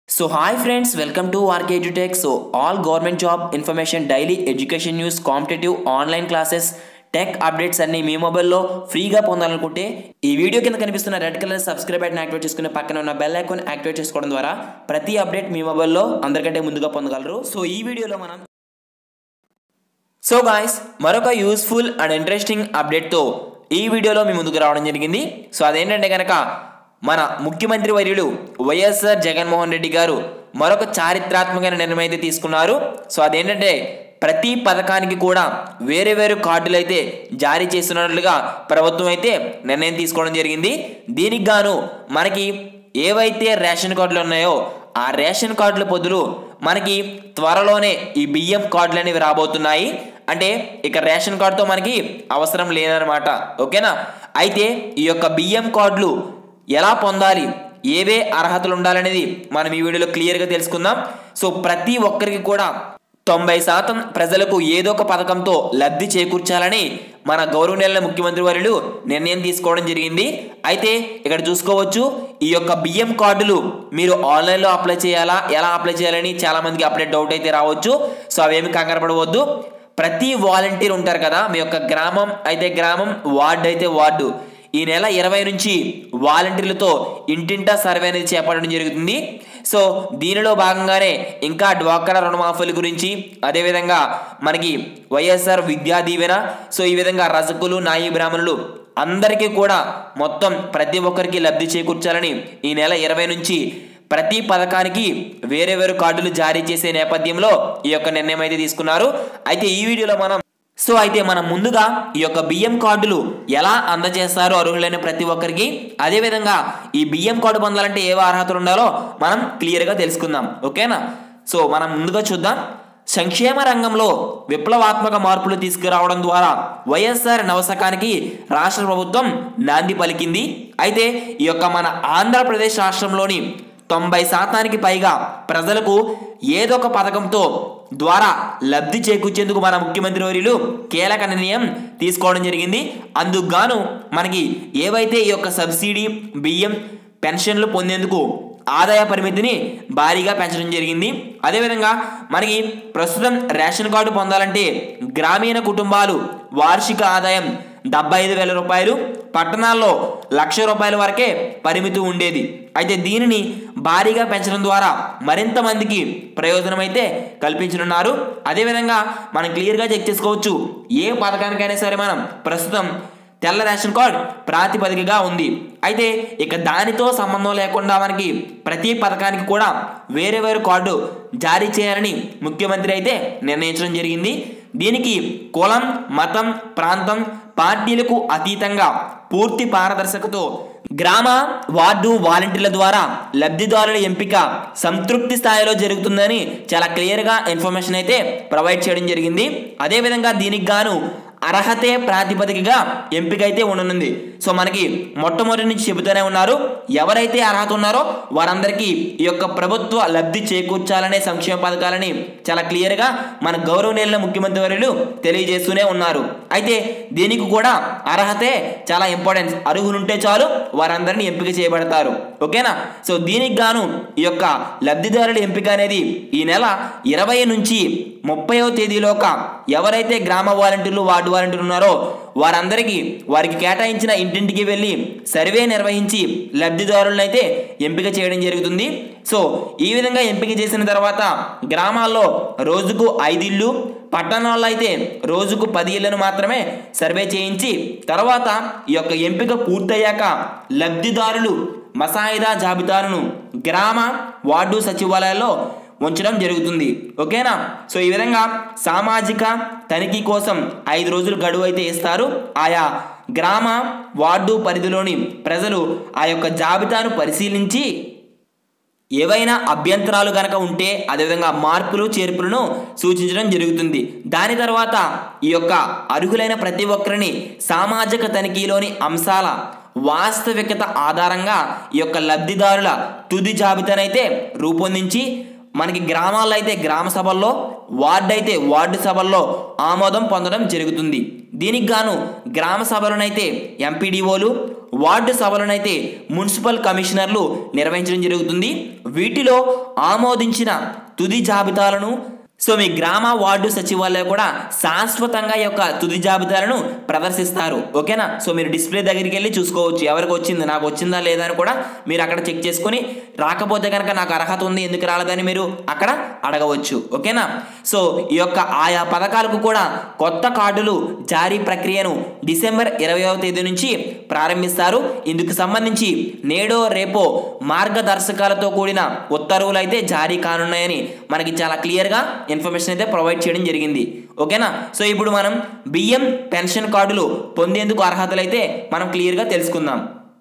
so hi friends welcome to RK Edutech so all government job information daily education news competitive online classes tech updates అన్ని మీ మొబైల్లో ఫ్రీగా పొందాలనుకుంటే ఈ video కింద కనిపిస్తున్న red colour subscribe button activate చేసుకునే పక్కన ఉన్న బెల్ ఐకాన్ యాక్టివేట్ చేసుకోవడం ద్వారా ప్రతి అప్డేట్ మీ మొబైల్లో అందరికంటే ముందుగా పొందగలరు సో ఈ వీడియోలో మనం సో గాయస్ మరొక యూస్ఫుల్ అండ్ ఇంట్రెస్టింగ్ అప్డేట్తో ఈ వీడియోలో మీ ముందుకు రావడం జరిగింది సో అదేంటంటే కనుక మన ముఖ్యమంత్రి వర్యులు వైఎస్ఆర్ జగన్మోహన్ రెడ్డి గారు మరొక చారిత్రాత్మకమైన నిర్ణయం అయితే తీసుకున్నారు సో అదేంటంటే ప్రతి పథకానికి కూడా వేరే వేరే కార్డులు అయితే జారీ చేస్తున్నట్లుగా ప్రభుత్వం అయితే నిర్ణయం తీసుకోవడం జరిగింది దీనికి గాను మనకి ఏవైతే రేషన్ కార్డులు ఉన్నాయో ఆ రేషన్ కార్డుల బదులు మనకి త్వరలోనే ఈ బియ్యం కార్డులు అనేవి రాబోతున్నాయి అంటే ఇక రేషన్ కార్డుతో మనకి అవసరం లేదనమాట ఓకేనా అయితే ఈ యొక్క బియ్యం కార్డులు ఎలా పొందాలి ఏవే అర్హతలు ఉండాలనేది మనం ఈ వీడియోలో క్లియర్గా తెలుసుకుందాం సో ప్రతి ఒక్కరికి కూడా తొంభై శాతం ప్రజలకు ఏదో ఒక పథకంతో లబ్ధి చేకూర్చాలని మన గౌరవనీయుల ముఖ్యమంత్రి వర్యులు నిర్ణయం తీసుకోవడం జరిగింది అయితే ఇక్కడ చూసుకోవచ్చు ఈ యొక్క బియ్యం కార్డులు మీరు ఆన్లైన్లో అప్లై చేయాలా ఎలా అప్లై చేయాలని చాలా మందికి అప్లై డౌట్ అయితే రావచ్చు సో అవేమి కంగారు పడవద్దు ప్రతి వాలంటీర్ ఉంటారు కదా మీ యొక్క గ్రామం అయితే గ్రామం వార్డు అయితే వార్డు ఈ నెల ఇరవై నుంచి వాలంటీర్లతో ఇంటింటా సర్వే అనేది చేపట్టడం జరుగుతుంది సో దీనిలో భాగంగానే ఇంకా డ్వాక్రా రుణమాఫీల గురించి అదేవిధంగా మనకి వైఎస్ఆర్ విద్యా దీవెన సో ఈ విధంగా రజకులు నాయి బ్రాహ్మణులు అందరికీ కూడా మొత్తం ప్రతి ఒక్కరికి లబ్ధి చేకూర్చాలని ఈ నెల ఇరవై నుంచి ప్రతి పథకానికి వేరే వేరే కార్డులు జారీ చేసే నేపథ్యంలో ఈ యొక్క నిర్ణయం అయితే తీసుకున్నారు అయితే ఈ వీడియోలో మనం సో అయితే మనం ముందుగా ఈ యొక్క బియ్యం కార్డులు ఎలా అందజేస్తారు అర్హులైన ప్రతి ఒక్కరికి అదేవిధంగా ఈ బియ్యం కార్డు పొందాలంటే ఏ అర్హతలు ఉండాలో మనం క్లియర్గా తెలుసుకుందాం ఓకేనా సో మనం ముందుగా చూద్దాం సంక్షేమ రంగంలో విప్లవాత్మక మార్పులు తీసుకురావడం ద్వారా వైఎస్ఆర్ నవశకానికి రాష్ట్ర ప్రభుత్వం నాంది పలికింది అయితే ఈ యొక్క మన ఆంధ్రప్రదేశ్ రాష్ట్రంలోని తొంభై శాతానికి పైగా ప్రజలకు ఏదో ఒక పథకంతో ద్వారా లబ్ధి చేకూర్చేందుకు మన ముఖ్యమంత్రి వర్యులు కీలక నిర్ణయం తీసుకోవడం జరిగింది అందుకు గాను మనకి ఏవైతే ఈ యొక్క సబ్సిడీ బియ్యం పెన్షన్లు పొందేందుకు ఆదాయ పరిమితిని భారీగా పెంచడం జరిగింది అదేవిధంగా మనకి ప్రస్తుతం రేషన్ కార్డు పొందాలంటే గ్రామీణ కుటుంబాలు వార్షిక ఆదాయం డెబ్బై ఐదు వేల రూపాయలు పట్టణాల్లో లక్ష రూపాయల వరకే పరిమితి ఉండేది అయితే దీనిని భారీగా పెంచడం ద్వారా మరింత మందికి ప్రయోజనం అయితే కల్పించనున్నారు అదేవిధంగా మనం క్లియర్గా చెక్ చేసుకోవచ్చు ఏ పథకానికైనా సరే మనం ప్రస్తుతం తెల్ల రేషన్ కార్డ్ ప్రాతిపదికగా ఉంది అయితే ఇక దానితో సంబంధం లేకుండా మనకి ప్రతి పథకానికి కూడా వేరే వేరే కార్డు జారీ చేయాలని ముఖ్యమంత్రి అయితే నిర్ణయించడం జరిగింది దీనికి కులం మతం ప్రాంతం పార్టీలకు అతీతంగా పూర్తి పారదర్శకతో గ్రామ వార్డు వాలంటీర్ల ద్వారా లబ్ధిదారుల ఎంపిక సంతృప్తి స్థాయిలో జరుగుతుందని చాలా క్లియర్గా ఇన్ఫర్మేషన్ అయితే ప్రొవైడ్ చేయడం జరిగింది అదేవిధంగా దీనికి గాను అర్హతే ప్రాతిపదికగా ఎంపిక అయితే ఉండనుంది సో మనకి మొట్టమొదటి నుంచి చెబుతూనే ఉన్నారు ఎవరైతే అర్హత ఉన్నారో వారందరికీ ఈ యొక్క ప్రభుత్వ లబ్ధి చేకూర్చాలనే సంక్షేమ పథకాలని చాలా క్లియర్గా మన గౌరవనీయుల ముఖ్యమంత్రి వర్యులు తెలియజేస్తూనే ఉన్నారు అయితే దీనికి కూడా అర్హతే చాలా ఇంపార్టెన్స్ అర్హులుంటే చాలు వారందరినీ ఎంపిక చేయబడతారు ఓకేనా సో దీనికి గాను ఈ యొక్క లబ్ధిదారుల ఎంపిక అనేది ఈ నెల ఇరవై నుంచి ముప్పైవ తేదీలోక ఎవరైతే గ్రామ వాలంటీర్లు వార్డు వాలంటీర్లు ఉన్నారో వారందరికీ వారికి కేటాయించిన ఇంటింటికి వెళ్ళి సర్వే నిర్వహించి లబ్ధిదారులను అయితే ఎంపిక చేయడం జరుగుతుంది సో ఈ విధంగా ఎంపిక చేసిన తర్వాత గ్రామాల్లో రోజుకు ఐదు ఇళ్ళు పట్టణాల్లో అయితే రోజుకు పది ఇళ్లను మాత్రమే సర్వే చేయించి తర్వాత ఈ యొక్క ఎంపిక పూర్తయ్యాక లబ్ధిదారులు మసాయిదా జాబితాలను గ్రామ వార్డు సచివాలయాల్లో ఉంచడం జరుగుతుంది ఓకేనా సో ఈ విధంగా సామాజిక తనిఖీ కోసం ఐదు రోజులు గడువు అయితే ఇస్తారు ఆయా గ్రామ వార్డు పరిధిలోని ప్రజలు ఆ యొక్క జాబితాను పరిశీలించి ఏవైనా అభ్యంతరాలు కనుక ఉంటే అదేవిధంగా మార్పులు చేర్పులను సూచించడం జరుగుతుంది దాని తర్వాత ఈ యొక్క అర్హులైన ప్రతి ఒక్కరిని సామాజిక తనిఖీలోని అంశాల వాస్తవికత ఆధారంగా ఈ యొక్క లబ్ధిదారుల తుది జాబితానైతే రూపొందించి మనకి గ్రామాల్లో అయితే గ్రామ సభల్లో వార్డు అయితే వార్డు సభల్లో ఆమోదం పొందడం జరుగుతుంది దీనికి గాను గ్రామ సభలనైతే ఎంపీడీఓలు వార్డు సభలనైతే మున్సిపల్ కమిషనర్లు నిర్వహించడం జరుగుతుంది వీటిలో ఆమోదించిన తుది జాబితాలను సో మీ గ్రామ వార్డు సచివాలయం కూడా శాశ్వతంగా ఈ యొక్క తుది జాబితాలను ప్రదర్శిస్తారు ఓకేనా సో మీరు డిస్ప్లే దగ్గరికి వెళ్ళి చూసుకోవచ్చు ఎవరికి వచ్చింది నాకు వచ్చిందా లేదా అని కూడా మీరు అక్కడ చెక్ చేసుకొని రాకపోతే కనుక నాకు అర్హత ఉంది ఎందుకు రాలేదని మీరు అక్కడ అడగవచ్చు ఓకేనా సో ఈ యొక్క ఆయా పథకాలకు కూడా కొత్త కార్డులు జారీ ప్రక్రియను డిసెంబర్ ఇరవైవ తేదీ నుంచి ప్రారంభిస్తారు ఇందుకు సంబంధించి నేడో రేపో మార్గదర్శకాలతో కూడిన ఉత్తర్వులు అయితే జారీ కానున్నాయని మనకి చాలా క్లియర్గా ఇన్ఫర్మేషన్ అయితే ప్రొవైడ్ చేయడం జరిగింది ఓకేనా సో ఇప్పుడు మనం బియ్యం పెన్షన్ కార్డులు పొందేందుకు అర్హతలు అయితే మనం క్లియర్గా తెలుసుకుందాం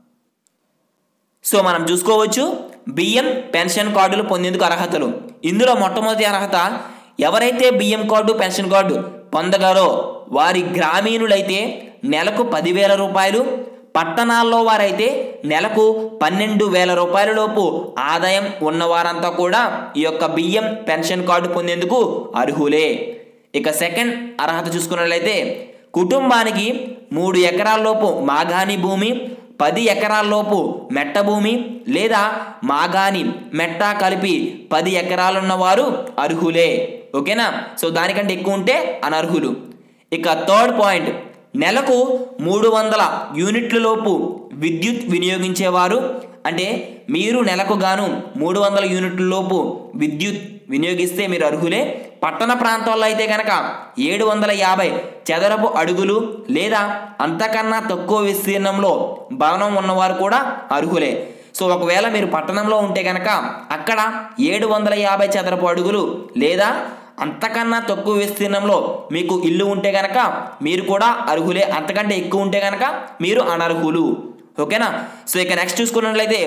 సో మనం చూసుకోవచ్చు బియ్యం పెన్షన్ కార్డులు పొందేందుకు అర్హతలు ఇందులో మొట్టమొదటి అర్హత ఎవరైతే బియ్యం కార్డు పెన్షన్ కార్డు పొందగలరో వారి గ్రామీణులైతే నెలకు పదివేల రూపాయలు పట్టణాల్లో వారైతే నెలకు పన్నెండు వేల రూపాయల లోపు ఆదాయం ఉన్నవారంతా కూడా ఈ యొక్క బియ్యం పెన్షన్ కార్డు పొందేందుకు అర్హులే ఇక సెకండ్ అర్హత చూసుకున్నట్లయితే కుటుంబానికి మూడు ఎకరాల్లోపు మాగాణి భూమి పది ఎకరాల్లోపు మెట్ట భూమి లేదా మాగాని మెట్ట కలిపి పది ఎకరాలున్న వారు అర్హులే ఓకేనా సో దానికంటే ఎక్కువ ఉంటే అనర్హులు ఇక థర్డ్ పాయింట్ నెలకు మూడు వందల యూనిట్ల లోపు విద్యుత్ వినియోగించేవారు అంటే మీరు నెలకు గాను మూడు వందల యూనిట్ల లోపు విద్యుత్ వినియోగిస్తే మీరు అర్హులే పట్టణ ప్రాంతాల్లో అయితే కనుక ఏడు వందల యాభై చదరపు అడుగులు లేదా అంతకన్నా తక్కువ విస్తీర్ణంలో భవనం ఉన్నవారు కూడా అర్హులే సో ఒకవేళ మీరు పట్టణంలో ఉంటే కనుక అక్కడ ఏడు వందల యాభై చదరపు అడుగులు లేదా అంతకన్నా తక్కువ విస్తీర్ణంలో మీకు ఇల్లు ఉంటే కనుక మీరు కూడా అర్హులే అంతకంటే ఎక్కువ ఉంటే కనుక మీరు అనర్హులు ఓకేనా సో ఇక నెక్స్ట్ చూసుకున్నట్లయితే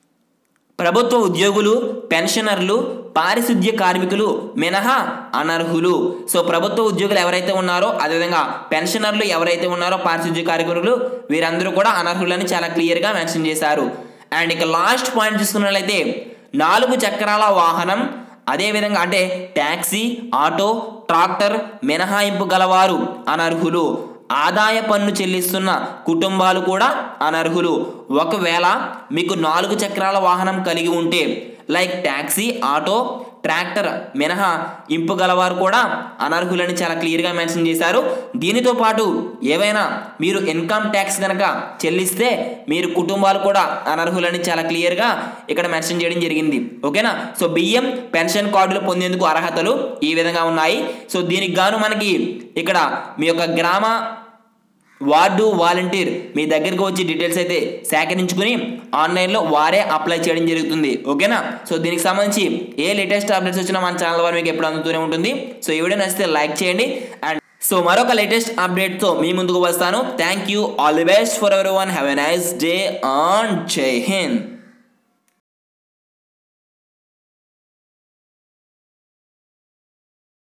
ప్రభుత్వ ఉద్యోగులు పెన్షనర్లు పారిశుద్ధ్య కార్మికులు మినహా అనర్హులు సో ప్రభుత్వ ఉద్యోగులు ఎవరైతే ఉన్నారో అదేవిధంగా పెన్షనర్లు ఎవరైతే ఉన్నారో పారిశుద్ధ్య కార్మికులు వీరందరూ కూడా అనర్హులని చాలా క్లియర్గా మెన్షన్ చేశారు అండ్ ఇక లాస్ట్ పాయింట్ చూసుకున్నట్లయితే నాలుగు చక్రాల వాహనం అదేవిధంగా అంటే ట్యాక్సీ ఆటో ట్రాక్టర్ మినహాయింపు గలవారు అనర్హులు ఆదాయ పన్ను చెల్లిస్తున్న కుటుంబాలు కూడా అనర్హులు ఒకవేళ మీకు నాలుగు చక్రాల వాహనం కలిగి ఉంటే లైక్ ట్యాక్సీ ఆటో ట్రాక్టర్ మినహా ఇంపు గలవారు కూడా అనర్హులని చాలా క్లియర్గా మెన్షన్ చేశారు దీనితో పాటు ఏవైనా మీరు ఇన్కమ్ ట్యాక్స్ కనుక చెల్లిస్తే మీరు కుటుంబాలు కూడా అనర్హులని చాలా క్లియర్గా ఇక్కడ మెన్షన్ చేయడం జరిగింది ఓకేనా సో బియ్యం పెన్షన్ కార్డులు పొందేందుకు అర్హతలు ఈ విధంగా ఉన్నాయి సో దీనికి గాను మనకి ఇక్కడ మీ యొక్క గ్రామ వార్డు వాలంటీర్ మీ దగ్గరికి వచ్చి డీటెయిల్స్ అయితే సేకరించుకుని ఆన్లైన్లో వారే అప్లై చేయడం జరుగుతుంది ఓకేనా సో దీనికి సంబంధించి ఏ లేటెస్ట్ అప్డేట్స్ వచ్చినా మన ఛానల్ వారు మీకు ఎప్పుడు అందుతూనే ఉంటుంది సో ఈ వీడియో నచ్చితే లైక్ చేయండి అండ్ సో మరొక లేటెస్ట్ అప్డేట్తో మీ ముందుకు వస్తాను thank you all the best for everyone have a nice day ఆన్ జై హింద్